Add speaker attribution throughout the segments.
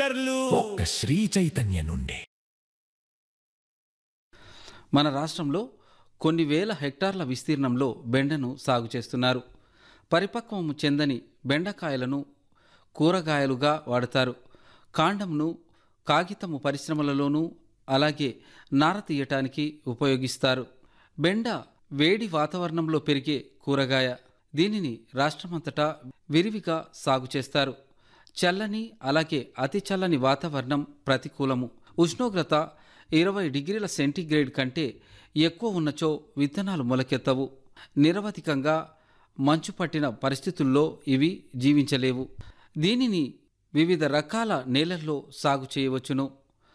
Speaker 1: ట్రాక్టర్లు
Speaker 2: ఒక్క శ్రీ చైతన్య నుండి
Speaker 3: మన రాష్ట్రంలో కొన్ని వేల హెక్టార్ల విస్తీర్ణంలో బెండను సాగు చేస్తున్నారు పరిపక్వము చెందని బెండకాయలను కూరగాయలుగా వాడతారు కాండంను కాగితము పరిశ్రమలలోనూ అలాగే నార తీయటానికి ఉపయోగిస్తారు బెండ వేడి వాతావరణంలో పెరిగే కూరగాయ దీనిని రాష్ట్రమంతటా విరివిగా సాగు చేస్తారు చల్లని అలాగే అతి చల్లని వాతావరణం ప్రతికూలము ఉష్ణోగ్రత ఇరవై డిగ్రీల సెంటీగ్రేడ్ కంటే ఎక్కువ ఉన్నచో విత్తనాలు మొలకెత్తవు నిరవధికంగా మంచు పట్టిన పరిస్థితుల్లో ఇవి జీవించలేవు దీనిని వివిధ రకాల నేలల్లో సాగు చేయవచ్చును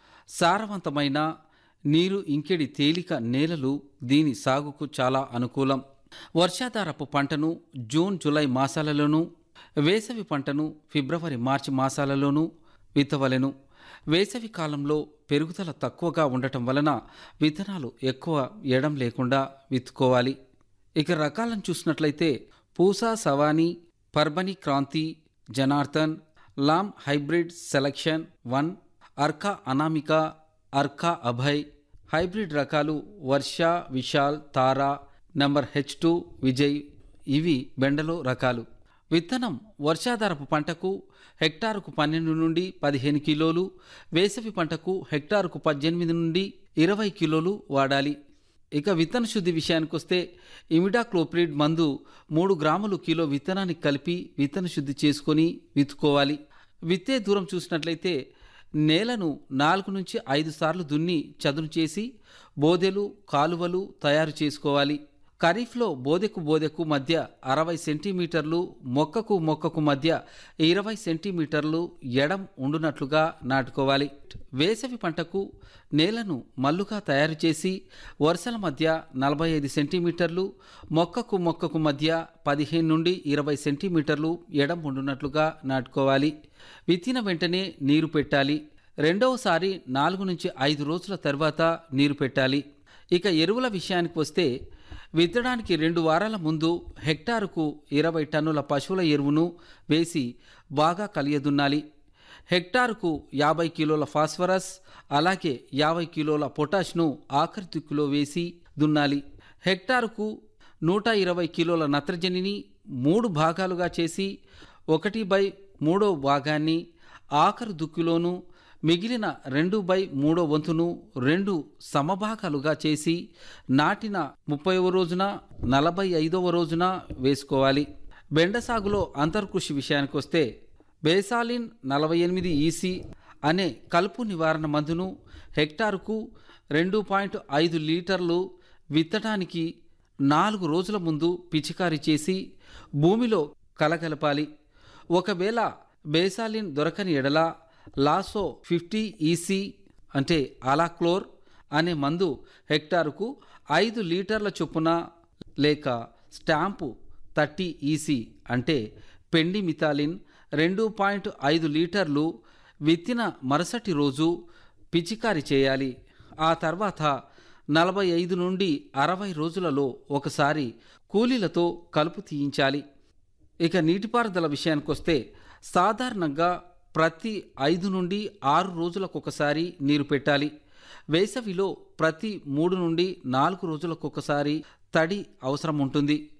Speaker 3: సారవంతమైన నీరు ఇంకెడి తేలిక నేలలు దీని సాగుకు చాలా అనుకూలం వర్షాధారపు పంటను జూన్ జూలై మాసాలలోనూ వేసవి పంటను ఫిబ్రవరి మార్చి మాసాలలోనూ విత్తవలెను వేసవి కాలంలో పెరుగుదల తక్కువగా ఉండటం వలన విత్తనాలు ఎక్కువ ఎడం లేకుండా విత్తుకోవాలి ఇక రకాలను చూసినట్లయితే Pusa Sawani Parbhani Kranti Janardhan Lam hybrid selection one Arka Anamika Arka Abhay hybrid రకాలు Varsha Vishal Tara number H two Vijay ఇవి బెండలో రకాలు విత్తనం వర్షాధారపు పంటకు హెక్టారుకు పన్నెండు నుండి పదిహేను కిలోలు వేసవి పంటకు హెక్టారుకు పద్దెనిమిది నుండి ఇరవై కిలోలు వాడాలి ఇక విత్తన శుద్ధి విషయానికొస్తే ఇమిడాక్లోప్రిడ్ మందు మూడు గ్రాములు కిలో విత్తనానికి కలిపి విత్తన శుద్ధి చేసుకొని విత్తుకోవాలి విత్తే దూరం చూసినట్లయితే నేలను నాలుగు నుంచి ఐదు సార్లు దున్ని చదును చేసి బోదెలు కాలువలు తయారు చేసుకోవాలి ఖరీఫ్లో బోదెకు బోదెకు మధ్య అరవై సెంటీమీటర్లు మొక్కకు మొక్కకు మధ్య ఇరవై సెంటీమీటర్లు ఎడం ఉండునట్లుగా నాటుకోవాలి వేసవి పంటకు నేలను మల్లుగా తయారు చేసి వరుసల మధ్య నలభై ఐదు సెంటీమీటర్లు మొక్కకు మొక్కకు మధ్య పదిహేను నుండి ఇరవై సెంటీమీటర్లు ఎడం ఉండునట్లుగా నాటుకోవాలి విత్తిన వెంటనే నీరు పెట్టాలి రెండవసారి నాలుగు నుంచి ఐదు రోజుల తర్వాత నీరు పెట్టాలి ఇక ఎరువుల విషయానికి వస్తే విత్తడానికి రెండు వారాల ముందు హెక్టారుకు ఇరవై టన్నుల పశువుల ఎరువును వేసి బాగా కలియదున్నాలి హెక్టారుకు యాభై కిలోల ఫాస్ఫరస్ అలాగే యాభై కిలోల పొటాష్ను ఆఖరి దిక్కులో వేసి దున్నాలి హెక్టారుకు నూట ఇరవై కిలోల నత్రజనిని మూడు భాగాలుగా చేసి ఒకటి బై మూడో భాగాన్ని ఆఖరు దుక్కులోనూ మిగిలిన రెండు బై మూడో వంతును రెండు సమభాగాలుగా చేసి నాటిన ముప్పైవ రోజున నలభై ఐదవ రోజున వేసుకోవాలి బెండ సాగులో అంతర్కృషి విషయానికి వస్తే బేసాలిన్ నలభై ఎనిమిది ఈసీ అనే కలుపు నివారణ మందును హెక్టారుకు రెండు పాయింట్ ఐదు లీటర్లు విత్తడానికి నాలుగు రోజుల ముందు పిచికారీ చేసి భూమిలో కలగలపాలి ఒకవేళ బేసాలిన్ దొరకని ఎడల లాసో ఫిఫ్టీ ఈసీ అంటే అలాక్లోర్ అనే మందు హెక్టారుకు ఐదు లీటర్ల చొప్పున లేక స్టాంపు థర్టీ ఈసీ అంటే పెండి మిథాలిన్ రెండు పాయింట్ ఐదు లీటర్లు విత్తిన మరుసటి రోజు పిచికారి చేయాలి ఆ తర్వాత నలభై ఐదు నుండి అరవై రోజులలో ఒకసారి కూలీలతో కలుపు తీయించాలి ఇక నీటిపారుదల విషయానికొస్తే సాధారణంగా ప్రతి ఐదు నుండి ఆరు రోజులకు ఒకసారి నీరు పెట్టాలి వేసవిలో ప్రతి మూడు నుండి నాలుగు రోజులకు ఒకసారి తడి అవసరం ఉంటుంది